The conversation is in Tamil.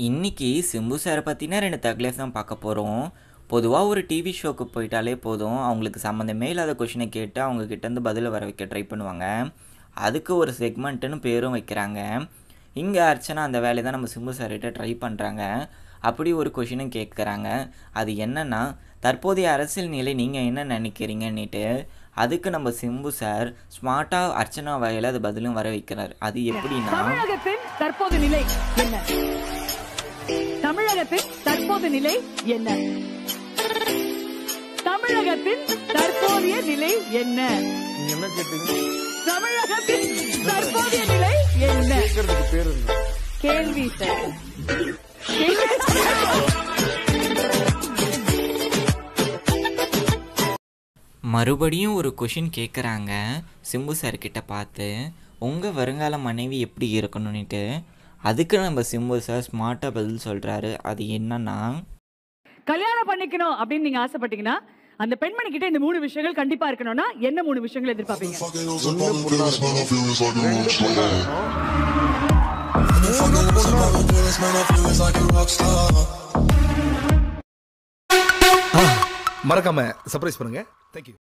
இன்னைக்கு சிம்பு சாரை பற்றின ரெண்டு தக்லீஃப் தான் பார்க்க போகிறோம் பொதுவாக ஒரு டிவி ஷோக்கு போயிட்டாலே போதும் அவங்களுக்கு சம்மந்தமே இல்லாத கொஷினை கேட்டு அவங்க கிட்டேருந்து பதிலை வர வைக்க ட்ரை பண்ணுவாங்க அதுக்கு ஒரு செக்மெண்ட்டுன்னு பேரும் வைக்கிறாங்க இங்கே அர்ச்சனா அந்த வேலையை தான் நம்ம சிம்பு சார்கிட்ட ட்ரை பண்ணுறாங்க அப்படி ஒரு கொஷினும் கேட்குறாங்க அது என்னன்னா தற்போதைய அரசியல் நிலை நீங்கள் என்ன நினைக்கிறீங்கன்னுட்டு அதுக்கு நம்ம சிம்பு சார் ஸ்மார்ட்டாக அர்ச்சனா வாயில அது பதிலும் வர வைக்கிறார் அது எப்படின்னா தமிழகத்தின் தற்போது நிலை என்ன தமிழகத்தின் தற்போது நிலை என்ன தமிழகத்தின் தற்போதைய நிலை என்ன நீங்க என்ன கேட்டீங்க தமிழகத்தின் தற்போதைய நிலை என்ன கேட்கறதுக்கு பேர் என்ன கேள்வி சார் மறுபடியும் ஒரு கொஷின் கேட்குறாங்க சிம்பு சார் கிட்ட பார்த்து உங்கள் வருங்கால மனைவி எப்படி இருக்கணும்னுட்டு அதுக்கு நம்ம சிம்பு சார் ஸ்மார்ட்டாக பதில் சொல்கிறாரு அது என்னன்னா கல்யாணம் பண்ணிக்கணும் அப்படின்னு நீங்க ஆசைப்பட்டீங்கன்னா அந்த பெண்மணி கிட்ட இந்த மூணு விஷயங்கள் கண்டிப்பா இருக்கணும்னா என்ன மூணு விஷயங்கள் எதிர்பார்ப்பீங்க ஒண்ணு பொண்ணா இருக்கணும் ரெண்டு பொண்ணா இருக்கணும் மறக்காம சர்ப்ரைஸ் பண்ணுங்க தேங்க்யூ